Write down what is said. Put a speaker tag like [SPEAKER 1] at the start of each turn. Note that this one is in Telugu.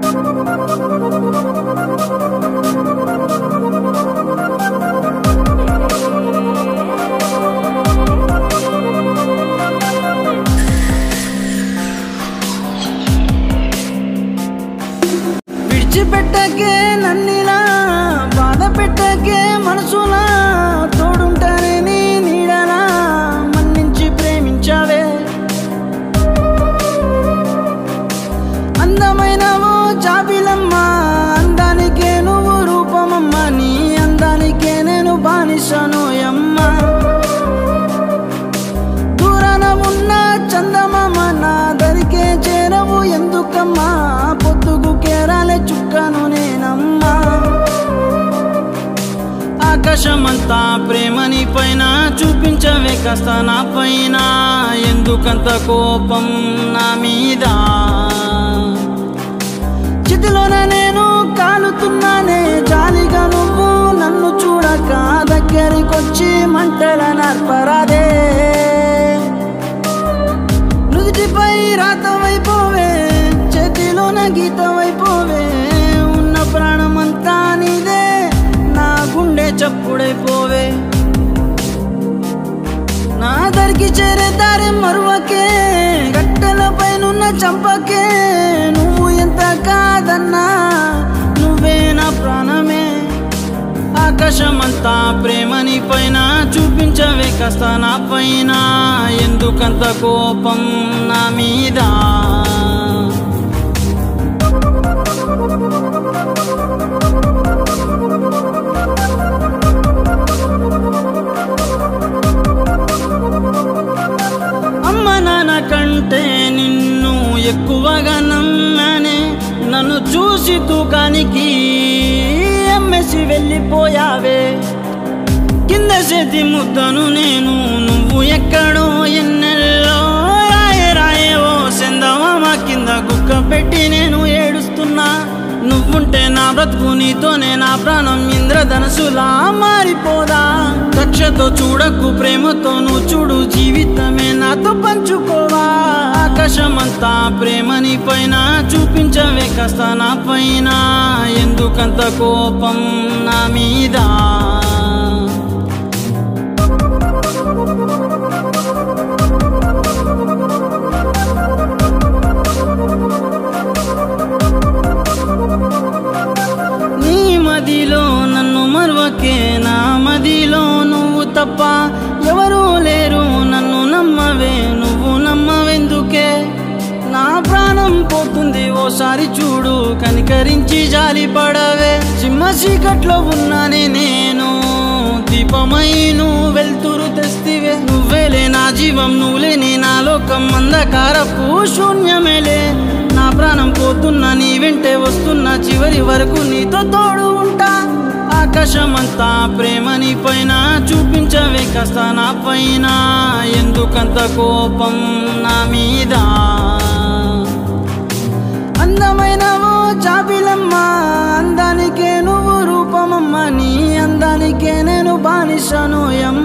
[SPEAKER 1] విడిచిపెట్టకే నన్నిలా బాధ పెట్టకే మనసులా తోడుంటానే నీ నీడలా మన్నించి ప్రేమించావే అందమైన ఓ జాబిలమ్మ అందానికే నువ్వు రూపమమ్మ నీ అందానికే నేను బానిసను అమ్మ దూరాన ఉన్న చందమామ నా దరికే చేరవు ఎందుకమ్మా పొద్దుగు కేరాలే చుక్కను నేనమ్మా ఆకాశమంతా ప్రేమని పైన చూపించవే కాస్త నా పైన ఎందుకంత కోపం నా మీద చితిలోన నేను కాలుతున్నానే జాలిగా నువ్వు నన్ను చూడక దగ్గరికొచ్చి మంటల నర్పరాదే నుదుటిపై రాతవైపోవే చేతిలోన గీతవైపోవే ఉన్న ప్రాణమంతా నీదే నా గుండె చప్పుడైపోవే నా దరికి చేరే దారి మరువకే గట్టెల పైనున్న చంపకే నువ్వు ఎంత కాదన్నా నువ్వే నా ప్రాణమే ఆకాశమంతా ప్రేమని పైన చూపించవే కాస్త నా పైన ఎందుకంత కోపం నా మీద అమ్మ నాన్న కంటే నిన్ను ఎక్కువగా నమ్మానే నన్ను చూసి తూకానికి ఎమ్మెసి వెళ్ళిపోయావే కింద చేతి ముద్దను నేను నువ్వు ఎక్కడో ఎన్నెల్లో రాయే రాయే ఓ సెందమామ కింద కుక్క పెట్టి నేను ఏడుస్తున్నా నువ్వుంటే నా బ్రతుకు నీతోనే నా ప్రాణం ఇంద్రధనసులా మారిపోదా కక్షతో చూడకు ప్రేమతో నువ్వు చూడు జీవితమే నాతో పంచుకోవా ఆకాశమంతా ప్రేమని పైన చూపించవే కాస్త నా పైన ఎందుకంత కోపం నా మీద నీ మదిలో నన్ను మరవకే నా మదిలో నువ్వు తప్ప ఎవరూ లేరు నన్ను నమ్మవే నువ్వు నమ్మవెందుకే నా ప్రాణం పోతుంది ఓసారి చూడు కనికరించి జాలి పడవే సింహ చీకట్లో ఉన్నానే నేను దీపమై నువ్వు వెళ్తురు తెస్తివే నువ్వేలే నా జీవం నువ్వులేని నా లోకం అంధకారపు శూన్యమేలే నా ప్రాణం పోతున్నా నీ వెంటే వస్తున్నా చివరి వరకు నీతో తోడు ఉంటా ఆకాశమంతా ప్రేమని పైన చూపించవే కాస్త నా పైన ఎందుకంత కోపం నా మీద అందమైన ఓ జాబిలమ్మ అందానికే నువ్వు రూపమమ్మ నీ అందానికే నేను బానిసను ఎమ్మ